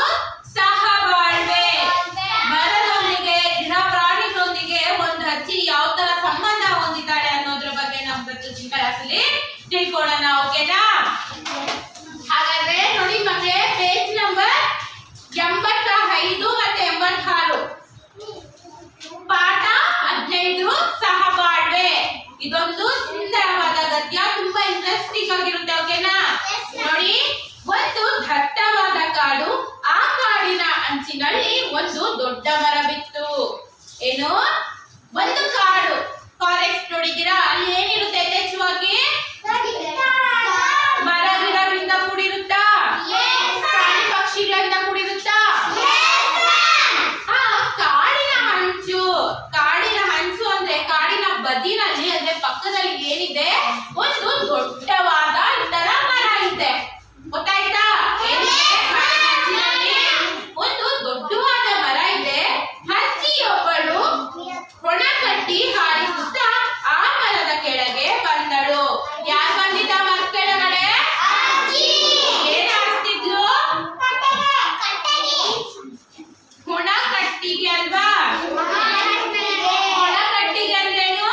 ಸಹಬಾಳ್ವೆ ಮರದೊಂದಿಗೆ ಗಿಡ ಪ್ರಾಣಿಗಳೊಂದಿಗೆ ಒಂದು ಹಚ್ಚಿ ಯಾವ ತರ ಸಂಬಂಧ ಹೊಂದಿದ್ದಾಳೆ ಅನ್ನೋದ್ರ ಬಗ್ಗೆ ನಾವು ಪ್ರತಿ ಕ್ಲಾಸಲ್ಲಿ ತಿಳ್ಕೊಳ್ಳೋಣ ಓಕೆನಾ ಹಾಗಾದ್ರೆ ನೋಡಿ ಮಕ್ಕಳೇ ಪೇಜ್ ನಂಬರ್ ಎಂಬತ್ತ ಐದು ಮತ್ತೆ ಎಂಬತ್ತಾರು ಪಾಠ ಹದಿನೈದು ಸಹಬಾಳ್ವೆ ಇದೊಂದು ಸುಂದರವಾದ ಗದ್ಯ ತುಂಬಾ ಇಂಟ್ರೆಸ್ಟಿಂಗ್ ಆಗಿರುತ್ತೆ ಓಕೆನಾ ನೋಡಿ ಒಂದು ದಟ್ಟವಾದ ಕಾಡು ಆ ಕಾಡಿನ ಅಂಚಿನಲ್ಲಿ ಒಂದು ದೊಡ್ಡ ಮರವಿತ್ತು ಏನು ಒಂದು ಕಾಡು ಫಾರೆಸ್ಟ್ ನೋಡಿದ್ದೀರಾ ಅಲ್ಲಿ ಏನಿರುತ್ತೆ ಯಥೇಚ್ಛವಾಗಿ ಮರ ಗಿಡಗಳಿಂದ ಕೂಡಿರುತ್ತಾ ಪ್ರಾಣಿ ಪಕ್ಷಿಗಳಿಂದ ಕೂಡಿರುತ್ತಾ ಆ ಕಾಡಿನ ಹಂಚು ಕಾಡಿನ ಹಂಚು ಅಂದ್ರೆ ಕಾಡಿನ ಬದಿನಲ್ಲಿ ಅಂದ್ರೆ ಪಕ್ಕದಲ್ಲಿ ಏನಿದೆ ಒಂದು ದೊಡ್ಡವಾದ ಈ ತರ ಮರ ಇದೆ ಗೊತ್ತಾಯ್ತಾ ಏನಿದೆ? ಕಾಡಿನ ಹಂಚಿನಲ್ಲಿ ಒಂದು ದೊಡ್ಡವಾದ ಮರ ಇದೆ ಹಂಚಿಯೊಬ್ಬಳು ಹೊಣ ಕಟ್ಟಿ ಹಾರಿಸುತ್ತಾ ಆ ಮರದ ಕೆಳಗೆ ಬಂದಳು ಯಾರು ಬಂದಿದ್ದ ಮರದ ಕೆಳಗಡೆ ಏನ್ ಹಾರಿಸ್ತಿದ್ಲು ಹೊಣ ಕಟ್ಟಿಗೆ ಅಲ್ವಾ ಹೊಣ ಕಟ್ಟಿಗೆ ಅಂದ್ರೇನು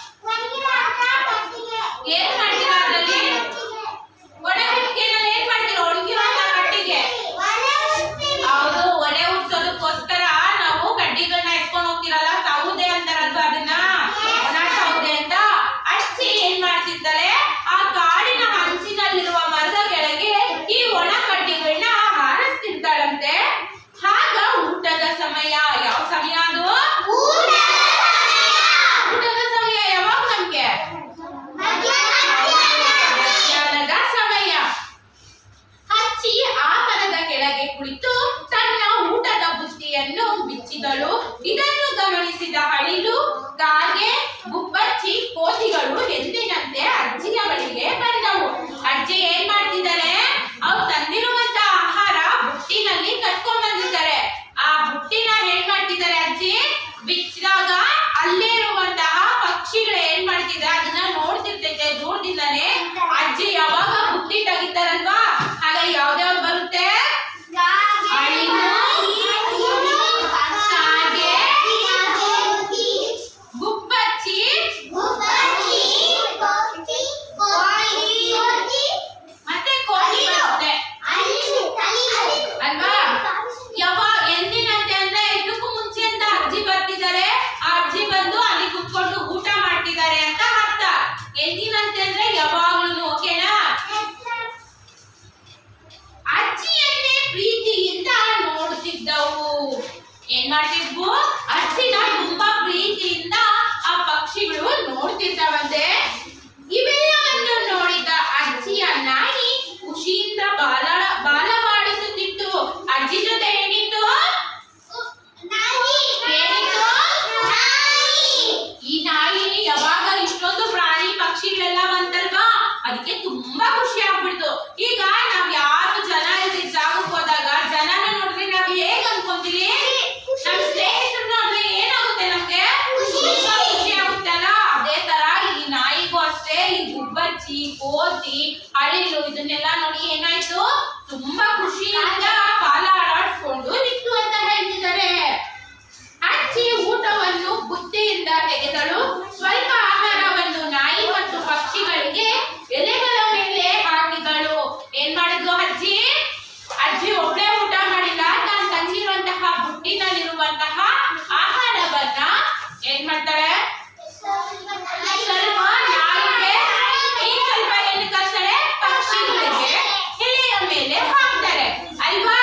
ಏನ್ ಮಾಡ್ತೀರಾ ಅದ್ರಲ್ಲಿ ಒಣ ಕಟ್ಟಿಗೆನಲ್ಲಿ ಏನ್ ಮಾಡ್ತೀರಾ ಒಣಗಿರುವಂತ ಕಟ್ಟಿಗೆ ಹೌದು ಒಲೆ ಉಡ್ಸೋದಕ್ಕೋಸ್ಕರ ನಾವು ಕಡ್ಡಿಗಳನ್ನ ಎತ್ಕೊಂಡು ಹೋಗ್ತಿರಲ್ಲ ಸೌದೆ ಅಂತಾರಲ್ವಾ ಅದನ್ನ ಒಣ ಸೌದೆ ಅಂತ ಅಚ್ಚಿ ಏನ್ ಮಾಡ್ತಿರ್ತಾರೆ ಆ ಕಾಡಿನ ಹಂಚಿನಲ್ಲಿರುವ ಮರದ ಕೆಳಗೆ ಈ ಒಣ ಕಡ್ಡಿಗಳನ್ನ ಹಾರಿಸ್ತಿರ್ತಾಳಂತೆ ಆಗ ಊಟದ ಸಮಯ ಯಾವ ಸಮಯ ಅದು ಊಟದ ಸಮಯ ಯಾವಾಗ ನಮ್ಗೆ ಮಧ್ಯಾಹ್ನದ ಸಮಯ ಹಚ್ಚಿ ಆ ಮರದ ಕೆಳಗೆ ಕುಳಿತು ತನ್ನ ಊಟದ ಬುತ್ತಿಯನ್ನು ಬಿಚ್ಚಿದಳು ಇದನ್ನು ಗಮನಿಸಿದ ಅಳಿಲು ಕಾಗೆ ಗುಬ್ಬಚ್ಚಿ ಕೋತಿಗಳು ಎಂದಿನಂತೆ ಅಜ್ಜಿಯ ಬಳಿಗೆ ಬಂದವು ಅಜ್ಜಿ ಏನ್ ಮಾಡ್ತಿದ್ದಾರೆ ಅವ್ರು ತಂದಿರುವಂತ ಆಹಾರ ಬುಟ್ಟಿನಲ್ಲಿ ಕಟ್ಕೊಂಡ್ ಬಂದಿದ್ದಾರೆ ಆ ಬುಟ್ಟಿನ ಏನ್ ಮಾಡ್ತಿದ್ದಾರೆ ಅಜ್ಜಿ ಬಿಚ್ಚಿದಾಗ ಅಲ್ಲೇ ಇರುವಂತಹ ಪಕ್ಷಿಗಳು ಏನ್ ಮಾಡ್ತಿದ್ದಾರೆ ಅದನ್ನ ನೋಡ್ತಿರ್ತೈತೆ ದೂರದಿಂದಾನೆ ಅಜ್ಜಿ ಯಾವಾಗ ಬುಟ್ಟಿ ತೆಗಿತಾರಲ್ವಾ ಆಗ ಯಾವ್ದ್ಯಾವ್ದು ಬರುತ್ತೆ ಅಳಿಲು ಕಾಗೆ ಗುಬ್ಬಚ್ಚಿ ಮತ್ತೆ ಕೋಳಿ ಬರುತ್ತೆ ಅಲ್ವಾ ಯಾವಾಗ ಎಂದಿನಂತೆ ಅಂದ್ರೆ ಇದಕ್ಕೂ ಮುಂಚೆ ಅಂತ ಅಜ್ಜಿ ಬರ್ತಿದ್ದಾರೆ ಆ ಅಜ್ಜಿ ಬಂದು ಅಲ್ಲಿ ಕುತ್ಕೊಂಡು ಊಟ ಮಾಡ್ತಿದ್ದಾರೆ ಅಂತ ಅರ್ಥ ಎಂದಿನಂತೆ ಅಂದ್ರೆ ಯಾವಾಗ್ಲೂ ಓಕೆನಾ ಅಜ್ಜಿಯನ್ನೇ ಪ್ರೀತಿಯಿಂದ ನೋಡುತ್ತಿದ್ದವು ಏನ್ ಮಾಡ್ತಿದ್ವು ಅಜ್ಜಿನ ತುಂಬಾ ಪ್ರೀತಿಯಿಂದ ಆ ಪಕ್ಷಿಗಳು ನೋಡ್ತಿದ್ದಾವಂತೆ ಇವೆಲ್ಲವನ್ನು ನೋಡಿದ ಅಜ್ಜಿಯ ನಾಯಿ ಖುಷಿಯಿಂದ ಬಾಲ ಬಾಲ ಮಾಡಿಸುತ್ತಿತ್ತು ಅಜ್ಜಿ ಜೊತೆ ಏನಿತ್ತು ಏನಿತ್ತು ಈ ನಾಯಿ ಯಾವಾಗ ಇಷ್ಟೊಂದು ಪ್ರಾಣಿ ಪಕ್ಷಿಗಳೆಲ್ಲ ಬಂತಲ್ವಾ ಅದಕ್ಕೆ ತುಂಬಾ ಖುಷಿ ಆಗ್ಬಿಡ್ತು ಈಗ ನಾವ್ ಯಾರು ಜನ ಇದ್ರೆ ಜಾಗಕ್ಕೆ ಹೋದಾಗ ಜನನ ನೋಡಿದ್ರೆ ನಾವ್ ಹೇಗ್ ಅನ್ಕೊಂತೀವಿ ನಮ್ ಸ್ನೇಹಿತರು ನೋಡಿದ್ರೆ ಏನಾಗುತ್ತೆ ನಮ್ಗೆ ತುಂಬಾ ಖುಷಿ ಆಗುತ್ತಲ್ಲ ಅದೇ ತರ ಈ ನಾಯಿಗೂ ಅಷ್ಟೇ ಈ ಗುಬ್ಬಚ್ಚಿ ಕೋತಿ ಅಳಿಲು ಇದನ್ನೆಲ್ಲ ನೋಡಿ ಏನಾಯ್ತು ತುಂಬಾ ಖುಷಿಯಿಂದ ಬಾಲ ಆಡಾಡ್ಸ್ಕೊಂಡು ನಿಂತು ಅಂತ ಹೇಳ್ತಿದ್ದಾರೆ ಅಜ್ಜಿ ಊಟವನ್ನು ಬುತ್ತಿಯಿಂದ ತೆಗೆದಳು ಸ್ವಲ್ಪ ಆಹಾರವನ್ನು ನಾಯಿ ಮತ್ತು ಪಕ್ಷಿಗಳಿಗೆ ಎಲೆಗಳ ಮೇಲೆ ಹಾಕಿದಳು ಏನ್ ಮಾಡಿದ್ಲು ಅಜ್ಜಿ ಅಜ್ಜಿ ಒಬ್ಬಳೇ ಊಟ ಮಾಡಿಲ್ಲ ತಾನು ತಂದಿರುವಂತಹ ಬುಟ್ಟಿನಲ್ಲಿರುವಂತಹ ಆಹಾರವನ್ನ ಏನ್ ಮಾಡ್ತಾಳೆ ಸ್ವಲ್ಪ ನಾಯಿಗೆ ಇನ್ ಸ್ವಲ್ಪ ಎಲ್ಲಿ ಕಳ್ಸ್ತಾಳೆ ಪಕ್ಷಿಗಳಿಗೆ ಎಲೆಯ ಮೇಲೆ ಹಾಕ್ತಾರೆ ಅಲ್ವಾ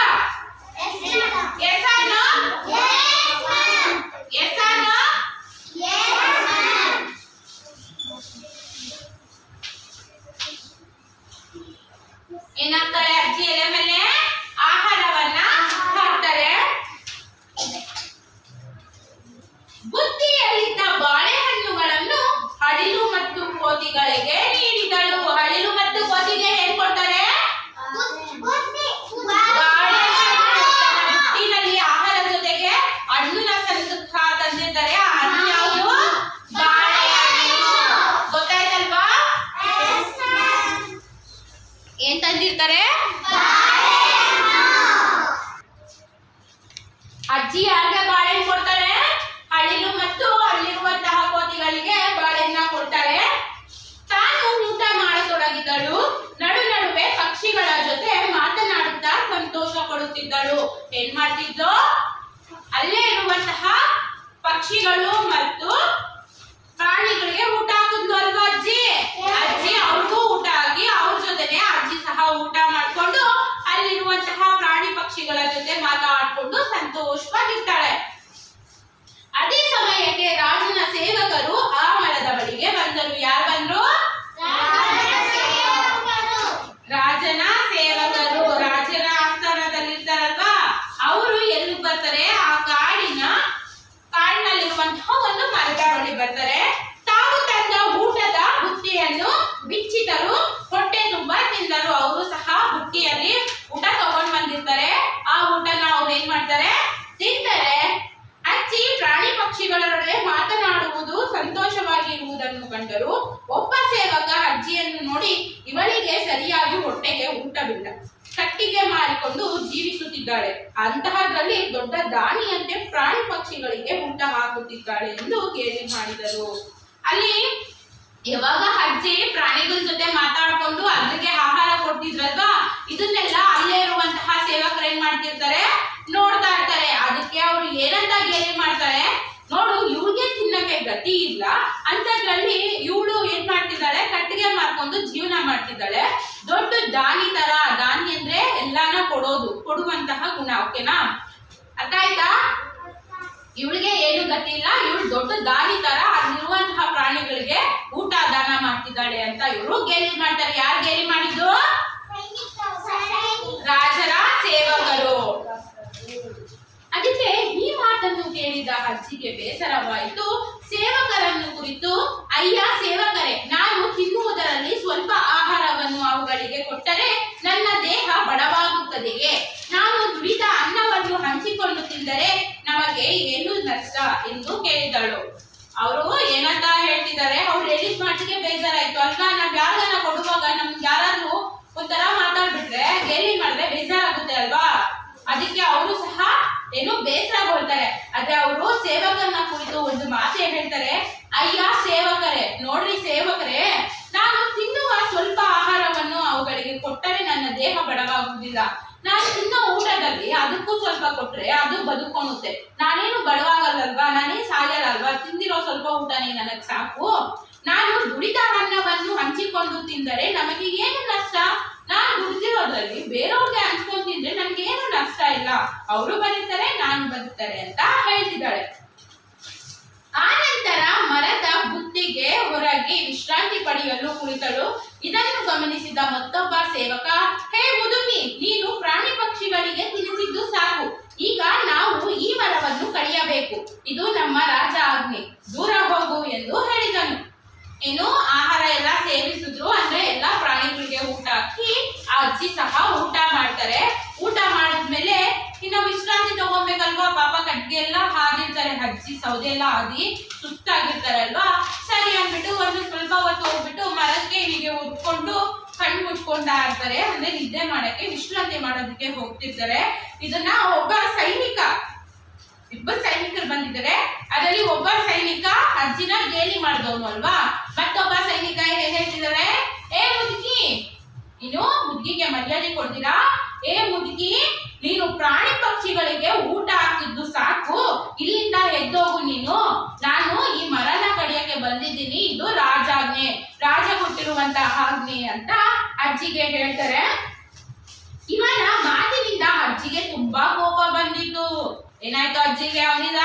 ಅಜ್ಜಿ ಯಾರಿಗೆ ಬಾಳೆಹಣ್ಣು ಕೊಡ್ತಾಳೆ ಹಳ್ಳಿಲು ಮತ್ತು ಅಲ್ಲಿರುವಂತಹ ಕೋತಿಗಳಿಗೆ ಬಾಳೆಹಣ್ಣ ಕೊಡ್ತಾಳೆ ತಾನು ಊಟ ಮಾಡತೊಡಗಿದಳು ನಡು ನಡುವೆ ಪಕ್ಷಿಗಳ ಜೊತೆ ಮಾತನಾಡುತ್ತಾ ಸಂತೋಷ ಪಡುತ್ತಿದ್ದಳು ಏನ್ ಮಾಡ್ತಿದ್ಲು ಅಲ್ಲೇ ಇರುವಂತಹ ಪಕ್ಷಿಗಳು ಮತ್ತು ಪ್ರಾಣಿಗಳಿಗೆ ಊಟ ಹಾಕಿದ್ಲು ಅಲ್ವಾ ಅಜ್ಜಿ ಅಜ್ಜಿ ಅವ್ರಿಗೂ ಊಟ ಆಗಿ ಅವ್ರ ಜೊತೆನೆ ಅಜ್ಜಿ ಸಹ ಊಟ ಮಾಡ್ಕೊಂಡು ಅಲ್ಲಿರುವಂತಹ ಪ್ರಾಣಿ ಪಕ್ಷಿಗಳ ಜೊತೆ ಮಾತಾಡ್ಕೊಂಡು ಸಂತೋಷವಾಗಿರ್ತಾಳೆ ಅದೇ ಸಮಯಕ್ಕೆ ರಾಜನ ಸೇವಕರು ಆ ಮರದ ಬಳಿಗೆ ಬಂದರು ಯಾರು ಬಂದ್ರು ರಾಜನ ಸೇವಕರು ರಾಜನ ಆಸ್ಥಾನದಲ್ಲಿರ್ತಾರಲ್ವಾ ಅವರು ಎಲ್ಲಿ ಬರ್ತಾರೆ ಆ ಕಾಡಿನ ಕಾಡಿನಲ್ಲಿರುವಂತಹ ಒಂದು ಮರದ ಬಳಿ ಬರ್ತಾರೆ ತಾವು ತಂದ ಊಟದ ಬುತ್ತಿಯನ್ನು ಬಿಚ್ಚಿದರು ಹೊಟ್ಟೆ ತುಂಬಾ ತಿಂದರು ಅವರು ಸಹ ಬುಟ್ಟಿಯಲ್ಲಿ ಊಟ ತಗೊಂಡ್ ಬಂದಿರ್ತಾರೆ ಆ ಊಟನ ಅವ್ರು ಏನ್ ಮಾಡ್ತಾರೆ ತಿಂತಾರೆ ಅಜ್ಜಿ ಪ್ರಾಣಿ ಪಕ್ಷಿಗಳೊಡನೆ ಮಾತನಾಡುವುದು ಸಂತೋಷವಾಗಿರುವುದನ್ನು ಕಂಡರು ಒಬ್ಬ ಸೇವಕ ಅಜ್ಜಿಯನ್ನು ನೋಡಿ ಇವಳಿಗೆ ಸರಿಯಾಗಿ ಹೊಟ್ಟೆಗೆ ಊಟವಿಲ್ಲ ಕಟ್ಟಿಗೆ ಮಾರಿಕೊಂಡು ಜೀವಿಸುತ್ತಿದ್ದಾಳೆ ಅಂತಹದ್ರಲ್ಲಿ ದೊಡ್ಡ ದಾನಿಯಂತೆ ಪ್ರಾಣಿ ಪಕ್ಷಿಗಳಿಗೆ ಊಟ ಹಾಕುತ್ತಿದ್ದಾಳೆ ಎಂದು ಕೇಳಿ ಮಾಡಿದರು ಅಲ್ಲಿ ಯಾವಾಗ ಅಜ್ಜಿ ಪ್ರಾಣಿಗಳ ಜೊತೆ ಮಾತಾಡ್ಕೊಂಡು ಅದ್ರಿಗೆ ಆಹಾರ ಕೊಡ್ತಿದ್ರಲ್ವಾ ಇದನ್ನೆಲ್ಲ ಅಲ್ಲೇ ಇರುವಂತಹ ಸೇವಕರು ಏನ್ ಮಾಡ್ತಿರ್ತಾರೆ ನೋಡ್ತಾ ಇರ್ತಾರೆ ಅದಕ್ಕೆ ಅವ್ರು ಏನಂತ ಗೇಲಿ ಮಾಡ್ತಾರೆ ನೋಡು ಇವ್ಳಿಗೆ ತಿನ್ನಕ್ಕೆ ಗತಿ ಇಲ್ಲ ಅಂತದ್ರಲ್ಲಿ ಇವಳು ಏನ್ ಮಾಡ್ತಿದ್ದಾಳೆ ಕಟ್ಟಿಗೆ ಮಾರ್ಕೊಂಡು ಜೀವನ ಮಾಡ್ತಿದ್ದಾಳೆ ದೊಡ್ಡ ದಾನಿ ತರ ದಾನಿ ಅಂದ್ರೆ ಎಲ್ಲಾನ ಕೊಡೋದು ಕೊಡುವಂತಹ ಗುಣ ಓಕೆನಾ ಅರ್ಥ ಆಯ್ತಾ ಇವಳಿಗೆ ಏನು ಗತಿ ಇಲ್ಲ ಇವಳು ದೊಡ್ಡ ದಾನಿ ತರ ಅಲ್ಲಿರುವಂತಹ ಪ್ರಾಣಿಗಳಿಗೆ ಊಟ ದಾನ ಮಾಡ್ತಿದ್ದಾಳೆ ಅಂತ ಇವರು ಗೇಲಿ ಮಾಡ್ತಾರೆ ಯಾರು ಗೇಲಿ ಮಾಡಿದ್ದು ರಾಜರ ಸೇವಕರು ಅದಕ್ಕೆ ಈ ಮಾತನ್ನು ಕೇಳಿದ ಅಜ್ಜಿಗೆ ಬೇಸರವಾಯಿತು ಸೇವಕರನ್ನು ಕುರಿತು ಅಯ್ಯ ಸೇವಕರೇ ನಾನು ತಿನ್ನುವುದರಲ್ಲಿ ಸ್ವಲ್ಪ ಆಹಾರವನ್ನು ಅವುಗಳಿಗೆ ಕೊಟ್ಟರೆ ನನ್ನ ದೇಹ ಬಡವಾಗುತ್ತದೆಯೇ ನಾನು ದುಡಿದ ಅನ್ನವನ್ನು ಹಂಚಿಕೊಂಡು ತಿಂದರೆ ನಮಗೆ ಏನು ನಷ್ಟ ಎಂದು ಕೇಳಿದಳು ಅವರು ಏನಂತ ಹೇಳ್ತಿದ್ದಾರೆ ಅವ್ರು ಹೇಳಿದ ಮಾತಿಗೆ ಬೇಜಾರಾಯ್ತು ಅಲ್ವಾ ನಾವ್ ಯಾರನ್ನ ಕೊಡುವಾಗ ನಮ್ಗೆ ಯಾರಾದ್ರೂ ಒಂಥರ ಮಾತಾಡ್ಬಿಟ್ರೆ ಗೇಲಿ ಮಾಡಿದ್ರೆ ಬೇಜಾರಾಗುತ್ತೆ ಅಲ್ವಾ ಅದಕ್ಕೆ ಅವರು ಸಹ ಏನು ಬೇಸರಗೊಳ್ತಾರೆ ಆದ್ರೆ ಅವರು ಸೇವಕರನ್ನ ಕುರಿತು ಒಂದು ಮಾತು ಏನ್ ಹೇಳ್ತಾರೆ ಅಯ್ಯ ಸೇವಕರೇ ನೋಡ್ರಿ ಸೇವಕರೇ ನಾನು ತಿನ್ನುವ ಸ್ವಲ್ಪ ಆಹಾರವನ್ನು ಅವುಗಳಿಗೆ ಕೊಟ್ಟರೆ ನನ್ನ ದೇಹ ಬಡವಾಗುವುದಿಲ್ಲ ನಾನು ತಿನ್ನೋ ಊಟದಲ್ಲಿ ಅದಕ್ಕೂ ಸ್ವಲ್ಪ ಕೊಟ್ರೆ ಅದು ಬದುಕೊಳ್ಳುತ್ತೆ ನಾನೇನು ಬಡವಾಗಲ್ಲಲ್ವಾ ನಾನೇ ಸಾಯಲ್ಲಲ್ವಾ ತಿಂದಿರೋ ಸ್ವಲ್ಪ ಊಟನೇ ನನಗ್ ಸಾಕು ನಾನು ದುಡಿದ ಅನ್ನವನ್ನು ಹಂಚಿಕೊಂಡು ತಿಂದರೆ ನಮಗೆ ಏನು ನಷ್ಟ ನಾನು ದುಡ್ದಿರೋದ್ರಲ್ಲಿ ಬೇರೆಯವ್ರಿಗೆ ಹಂಚ್ಕೊಂಡು ತಿಂದ್ರೆ ನನ್ಗೆ ಏನು ನಷ್ಟ ಇಲ್ಲ ಅವರು ಬದುಕ್ತಾರೆ ನಾನು ಬದುಕ್ತಾರೆ ಅಂತ ಹೇಳ್ತಿದ್ದಾಳೆ ಆ ನಂತರ ಮರದ ಬುತ್ತಿಗೆ ಹೊರಗೆ ವಿಶ್ರಾಂತಿ ಪಡೆಯಲು ಕುಳಿತಳು ಇದನ್ನು ಗಮನಿಸಿದ ಮತ್ತೊಬ್ಬ ಸೇವಕ ಹೇ ಮುದುಕಿ ನೀನು ಪ್ರಾಣಿ ಪಕ್ಷಿಗಳಿಗೆ ತಿನ್ನಿಸಿದ್ದು ಸಾಕು ಈಗ ನಾವು ಈ ಮರವನ್ನು ಕಡಿಯಬೇಕು ಇದು ನಮ್ಮ ರಾಜ ಆಜ್ಞೆ ದೂರ ಹೋಗು ಎಂದು ಹೇಳಿದನು ಏನು ಆಹಾರ ಎಲ್ಲ ಸೇವಿಸಿದ್ರು ಅಂದ್ರೆ ಎಲ್ಲಾ ಪ್ರಾಣಿಗಳಿಗೆ ಊಟ ಹಾಕಿ ಆ ಅಜ್ಜಿ ಸಹ ಊಟ ಮಾಡ್ತಾರೆ ಊಟ ಮಾಡಿದ್ಮೇಲೆ ಇನ್ನ ವಿಶ್ರಾಂತಿ ತಗೋಬೇಕಲ್ವಾ ಪಾಪ ಕಡ್ಗೆ ಎಲ್ಲ ಹಾದಿರ್ತಾರೆ ಅಜ್ಜಿ ಸೌದೆ ಎಲ್ಲ ಹಾದಿ ಸುಸ್ತಾಗಿರ್ತಾರಲ್ವಾ ಸರಿ ಅಂದ್ಬಿಟ್ಟು ಒಂದು ಸ್ವಲ್ಪ ಹೊತ್ತು ಹೋಗ್ಬಿಟ್ಟು ಮರಕ್ಕೆ ಹೀಗೆ ಉಟ್ಕೊಂಡು ಕಣ್ಣು ಮುಚ್ಕೊಂಡ ಇರ್ತಾರೆ ಅಂದ್ರೆ ನಿದ್ದೆ ಮಾಡಕ್ಕೆ ವಿಶ್ರಾಂತಿ ಮಾಡೋದಕ್ಕೆ ಹೋಗ್ತಿರ್ತಾರೆ ಇದನ್ನ ಒಬ್ಬ ಸೈನಿಕ ಇಬ್ಬರು ಸೈನಿಕರು ಬಂದಿದ್ದಾರೆ ಅದರಲ್ಲಿ ಒಬ್ಬ ಸೈನಿಕ ಅಜ್ಜಿನ ಗೇಲಿ ಮಾಡಿದವನು ಅಲ್ವಾ ಮತ್ತೊಬ್ಬ ಸೈನಿಕ ಏನ್ ಹೇಳ್ತಿದ್ದಾರೆ ಏ ಮುದುಕಿ ನೀನು ಮುದುಕಿಗೆ ಮರ್ಯಾದೆ ಕೊಡ್ತೀರಾ ಏ ಮುದುಕಿ ನೀನು ಪ್ರಾಣಿ ಪಕ್ಷಿಗಳಿಗೆ ಊಟ ಹಾಕಿದ್ದು ಸಾಕು ಇಲ್ಲಿಂದ ಎದ್ದೋಗು ನೀನು ನಾನು ಈ ಮರನ ಕಡಿಯಕ್ಕೆ ಬಂದಿದ್ದೀನಿ ಇದು ರಾಜಾಜ್ಞೆ ರಾಜ ಕೊಟ್ಟಿರುವಂತಹ ಆಜ್ಞೆ ಅಂತ ಅಜ್ಜಿಗೆ ಹೇಳ್ತಾರೆ ಇವನ ಮಾತಿನಿಂದ ಅಜ್ಜಿಗೆ ತುಂಬಾ ಕೋಪ ಬಂದಿತ್ತು ಏನಾಯ್ತು ಅಜ್ಜಿಗೆ ಅವನಿಂದ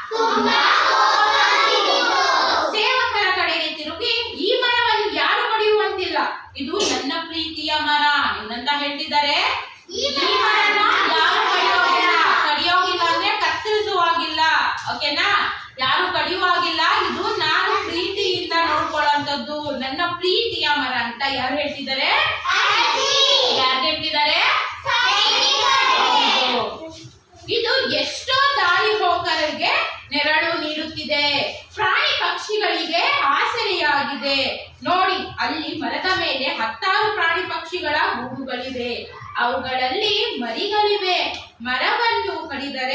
ಸೇವಕರ ಕಡೆಗೆ ತಿರುಗಿ ಈ ಮರವನ್ನು ಯಾರು ಕಡಿಯುವಂತಿಲ್ಲ ಇದು ನನ್ನ ಪ್ರೀತಿಯ ಮರ ಏನಂತ ಹೇಳ್ತಿದ್ದಾರೆ ಈ ಮರನ ಯಾರು ಕಡಿಯೋಗಿಲ್ಲ ಕಡಿಯೋಗಿಲ್ಲ ಅಂದ್ರೆ ಕತ್ತರಿಸುವಾಗಿಲ್ಲ ಓಕೆನಾ ಯಾರು ಕಡಿಯುವಾಗಿಲ್ಲ ಇದು ನಾನು ಪ್ರೀತಿಯಿಂದ ನೋಡ್ಕೊಳ್ಳೋಂಥದ್ದು ನನ್ನ ಪ್ರೀತಿಯ ಮರ ಅಂತ ಯಾರು ಹೇಳ್ತಿದ್ದಾರೆ ಯಾರು ಹೇಳ್ತಿದ್ದಾರೆ ಹೌದು. ಇದು ಎಷ್ಟೋ ದಾರಿ ಹೋಕರಿಗೆ ನೆರಳು ನೀಡುತ್ತಿದೆ ಪ್ರಾಣಿ ಪಕ್ಷಿಗಳಿಗೆ ಆಸರೆಯಾಗಿದೆ ನೋಡಿ ಅಲ್ಲಿ ಮರದ ಮೇಲೆ ಹತ್ತಾರು ಪ್ರಾಣಿ ಪಕ್ಷಿಗಳ ಗೂಡುಗಳಿವೆ ಅವುಗಳಲ್ಲಿ ಮರಿಗಳಿವೆ ಮರವನ್ನು ಕಡಿದರೆ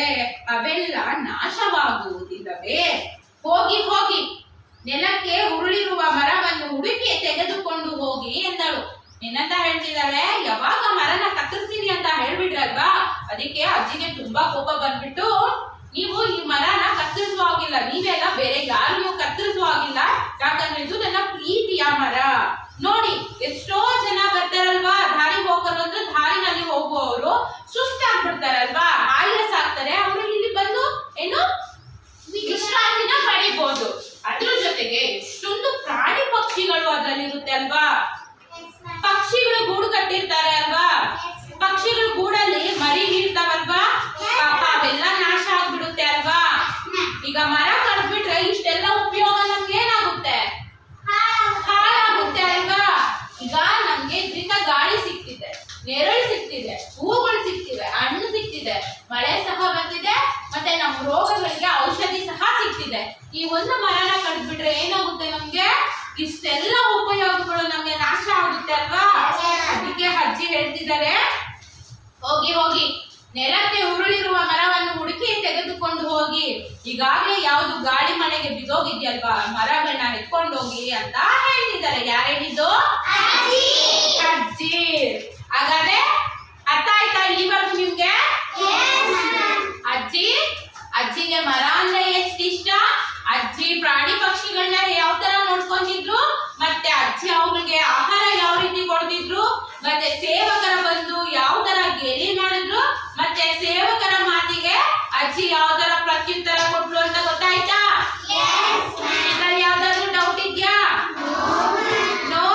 ಅವೆಲ್ಲ ನಾಶವಾಗುವುದಿಲ್ಲವೇ ಹೋಗಿ ಹೋಗಿ ನೆಲಕ್ಕೆ ಉರುಳಿರುವ ಮರವನ್ನು ಹುಡುಕಿ ತೆಗೆದುಕೊಂಡು ಹೋಗಿ ಎಂದಳು ಏನಂತ ಹೇಳ್ತಿದ್ದಾಳೆ ಯಾವಾಗ ಮರನ ಕತ್ತರಿಸ್ತೀನಿ ಅಂತ ಹೇಳ್ಬಿಟ್ರಲ್ವಾ ಅದಕ್ಕೆ ಅಜ್ಜಿಗೆ ತುಂಬಾ ಕೋಪ ಬಂದ್ಬಿಟ್ಟು ನೀವು ಈ ಮರನ ಕತ್ತರಿಸುವ ಹಾಗಿಲ್ಲ ನೀವೆಲ್ಲ ಬೇರೆ ಯಾರಿಗೂ ಕತ್ತರಿಸುವ ಹಾಗಿಲ್ಲ ಯಾಕಂದ್ರೆ ಇದು ನನ್ನ ಪ್ರೀತಿಯ ಮರ ನೋಡಿ ಎಷ್ಟೋ ಜನ ಬರ್ತಾರಲ್ವಾ ದಾರಿ ಹೋಗೋರು ಅಂದ್ರೆ ದಾರಿನಲ್ಲಿ ಹೋಗುವವರು ಸುಸ್ತಾಗ್ಬಿಡ್ತಾರಲ್ವಾ ಆಯಾಸ ಆಗ್ತಾರೆ ಅವರು ಇಲ್ಲಿ ಬಂದು ಏನು ವಿಶ್ರಾಂತಿನ ಪಡಿಬಹುದು ಅದ್ರ ಜೊತೆಗೆ ಎಷ್ಟೊಂದು ಪ್ರಾಣಿ ಪಕ್ಷಿಗಳು ಅದ್ರಲ್ಲಿರುತ್ತೆ ಅಲ್ವಾ ಪಕ್ಷಿಗಳು ಗೂಡು ಕಟ್ಟಿರ್ತಾರೆ ಅಲ್ವಾ ಪಕ್ಷಿಗಳು ಗೂಡಲ್ಲಿ ಮರಿ ಇರ್ತಾವಲ್ವಾ ಪಾಪ ಅವೆಲ್ಲ ನಾಶ ಆಗ್ಬಿಡುತ್ತೆ ಅಲ್ವಾ ಈಗ ಮರ ಕಡ್ಬಿಟ್ರೆ ಇಷ್ಟೆಲ್ಲ ಉಪಯೋಗ ನಮ್ಗೆ ಏನಾಗುತ್ತೆ ಹಾಳಾಗುತ್ತೆ ಅಲ್ವಾ ಈಗ ನಮ್ಗೆ ಇದರಿಂದ ಗಾಳಿ ಸಿಗ್ತಿದೆ ನೆರಳು ಸಿಗ್ತಿದೆ ಹೂಗಳು ಸಿಗ್ತಿವೆ ಹಣ್ಣು ಸಿಗ್ತಿದೆ ಮಳೆ ಸಹ ಬಂದಿದೆ ಮತ್ತೆ ನಮ್ಮ ರೋಗಗಳಿಗೆ ಔಷಧಿ ಸಹ ಸಿಗ್ತಿದೆ ಈ ಒಂದು ಮರನ ಕಡ್ಬಿಟ್ರೆ ಏನಾಗುತ್ತೆ ನಮ್ಗೆ ಇಷ್ಟೆಲ್ಲ ಉಪಯೋಗಗಳು ನಮ್ಗೆ ನಾಶ ಆಗುತ್ತೆ ಅಲ್ವಾ ಅದಕ್ಕೆ ಅಜ್ಜಿ ಹೇಳ್ತಿದ್ದಾರೆ ಹೋಗಿ ಹೋಗಿ ನೆಲಕ್ಕೆ ಉರುಳಿರುವ ಮರವನ್ನು ಹುಡುಕಿ ತೆಗೆದುಕೊಂಡು ಹೋಗಿ ಈಗಾಗಲೇ ಯಾವುದು ಗಾಳಿ ಮನೆಗೆ ಬಿದ್ದೋಗಿದ್ಯಲ್ವಾ ಮರಗಳನ್ನ ಎತ್ಕೊಂಡು ಹೋಗಿ ಅಂತ ಹೇಳ್ತಿದ್ದಾರೆ ಯಾರು ಹೇಳಿದ್ದು ಅಜ್ಜಿ ಹಾಗಾದ್ರೆ ಅರ್ಥ ಆಯ್ತಾ ಇಲ್ಲಿವರೆಗೂ ನಿಮ್ಗೆ ಅಜ್ಜಿ ಅಜ್ಜಿಗೆ ಮರ ಅಂದ್ರೆ ಎಷ್ಟು ಇಷ್ಟ ಅಜ್ಜಿ ಪ್ರಾಣಿ ಪಕ್ಷಿಗಳನ್ನ ಯಾವ ತರ ನೋಡ್ಕೊಂಡಿದ್ರು ಮತ್ತೆ ಅಜ್ಜಿ ಅವುಗಳಿಗೆ ಆಹಾರ ಯಾವ ರೀತಿ ಕೊಡ್ತಿದ್ರು ಮತ್ತೆ ಸೇವಕರ ಬಂದು ಯಾವ ತರ ಗೇಲಿ ಮಾಡಿದ್ರು ಮತ್ತೆ ಸೇವಕರ ಮಾತಿಗೆ ಅಜ್ಜಿ ಯಾವ ತರ ಪ್ರತ್ಯುತ್ತರ ಕೊಟ್ರು ಅಂತ ಗೊತ್ತಾಯ್ತಾ ಇದ್ರಲ್ಲಿ ಯಾವ್ದಾದ್ರು ಡೌಟ್ ಇದ್ಯಾ ನೋ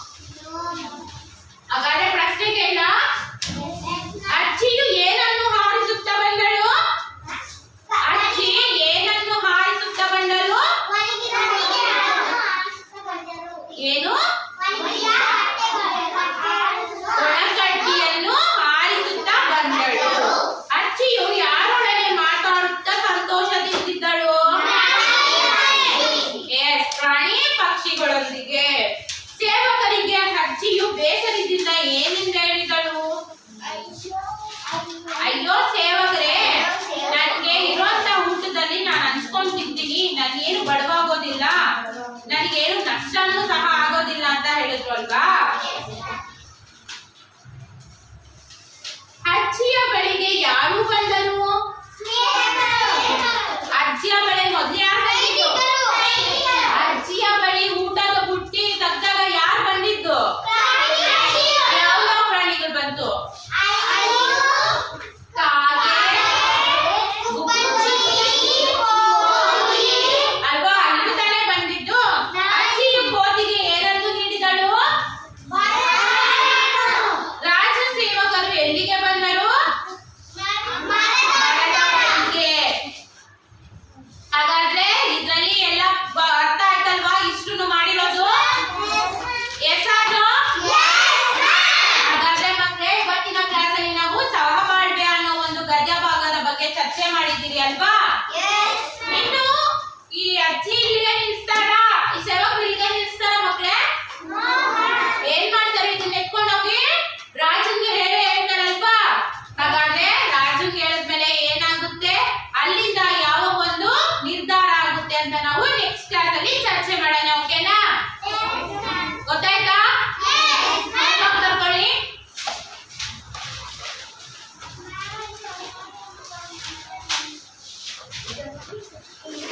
ಹಾಗಾದ್ರೆ ಪ್ರಶ್ನೆ ಕೇಳ ಅಜ್ಜಿಯು ಏನನ್ನು ಹಾರಿಸುತ್ತಾ ಬಂದಳು ಅಜ್ಜಿ ಏನನ್ನು ಹಾರಿಸುತ್ತಾ ಬಂದಳು ಏನು ಒಣಕಡ್ಡಿಯನ್ನು ಹಾರಿಸುತ್ತಾ ಬಂದಳು ಅಜ್ಜಿಯು ಯಾರೊಡನೆ ಮಾತಾಡುತ್ತಾ ಸಂತೋಷದಿಂದಿದ್ದಳು ಎಸ್ ಪ್ರಾಣಿ ಪಕ್ಷಿಗಳೊಂದಿಗೆ ಸೇವಕರಿಗೆ ಅಜ್ಜಿಯು ಬೇಸರದಿಂದ ಏನೆಂದು ಹೇಳಿದಳು ಅಯ್ಯೋ ಸೇವಕರೇ ನನ್ಗೆ ಇರುವಂತ ಊಟದಲ್ಲಿ ನಾನು ಹಂಚ್ಕೊಂಡ್ ತಿಂತೀನಿ ನನ್ಗೇನು ಬಡವಾಗೋದಿಲ್ಲ ನನಗೇನು ನಷ್ಟನೂ ಸಹ ಆಗೋದಿಲ್ಲ ಅಂತ ಹೇಳಿದ್ರು ಅಲ್ವಾ ಅಜ್ಜಿಯ ಬಳಿಗೆ ಯಾರು ಬಂದರು ಅಜ್ಜಿಯ ಬಳಿ ಮೊದಲೇ ಆಗಿದ್ದು ಅಜ್ಜಿಯ ಬಳಿ ಊಟದ ಬುಟ್ಟಿ ತೆಗ್ದಾಗ ಯಾರು ಬಂದಿದ್ದು ಯಾವ ಪ್ರಾಣಿಗಳು ಬಂತು ಕಾಗೆ ಅಲ್ವಾ ಇದು ತಾನೇ ಬಂದಿದ್ದು ಅಜ್ಜಿಯು ಕೋತಿಗೆ ಏನನ್ನು ನೀಡಿದಳು ರಾಜ ಸೇವಕರು ಎಲ್ಲಿಗೆ ಬಂದರು ಮರದ ಬಳಿಗೆ ಹಾಗಾದ್ರೆ ಇದ್ರಲ್ಲಿ ಎಲ್ಲ ಬ- ಅರ್ಥ ಆಯ್ತಲ್ವಾ ಇಷ್ಟನ್ನು ಮಾಡಿರೋದು ಎಸ್ ಆದ್ರು ಹಾಗಾದ್ರೆ ಮಕ್ಕಳೇ ಇವತ್ತಿನ ಕ್ಲಾಸಲ್ಲಿ ನಾವು ಸಹಬಾಳ್ವೆ ಅನ್ನೋ ಒಂದು ಗದ್ಯ ಭಾಗದ ಬಗ್ಗೆ ಚರ್ಚೆ ಮಾಡಿದ್ದೀರಿ ಅಲ್ವಾ ಇನ್ನು ಈ ಅಜ್ಜಿ ಇಲ್ಲಿಗೆ ನಿಲ್ಸ್ತಾರಾ ಈ ಸೇವಕರು ಇಲ್ಲಿಗೆ ನಿಲ್ಸ್ತಾರ ಮಕ್ಕಳೇ ಏನ್ ಮಾಡ್ತಾರೆ ಇದನ್ನ ಎತ್ಕೊಂಡು ಹೋಗಿ ರಾಜನ್ಗೆ ಹೇಳಿ ಹೇಳ್ತಾರಲ್ವಾ ಹಾಗಾದ್ರೆ ರಾಜನ್ಗೆ ಹೇಳಿದ್ಮೇಲೆ ಏನಾಗುತ್ತೆ ಅಲ್ಲಿಂದ ಯಾವ ಒಂದು ನಿರ್ಧಾರ ಆಗುತ್ತೆ ಅಂತ ನಾವು ನೆಕ್ಸ್ಟ್ ಕ್ಲಾಸ್ ಅಲ್ಲಿ ಚರ್ಚೆ ಮಾಡೋಣ ಓಕೆನಾ ಗೊತ್ತಾಯ್ತಾ ಹೋಮ್ವರ್ಕ್ ತಗೊಳ್ಳಿ Thank you.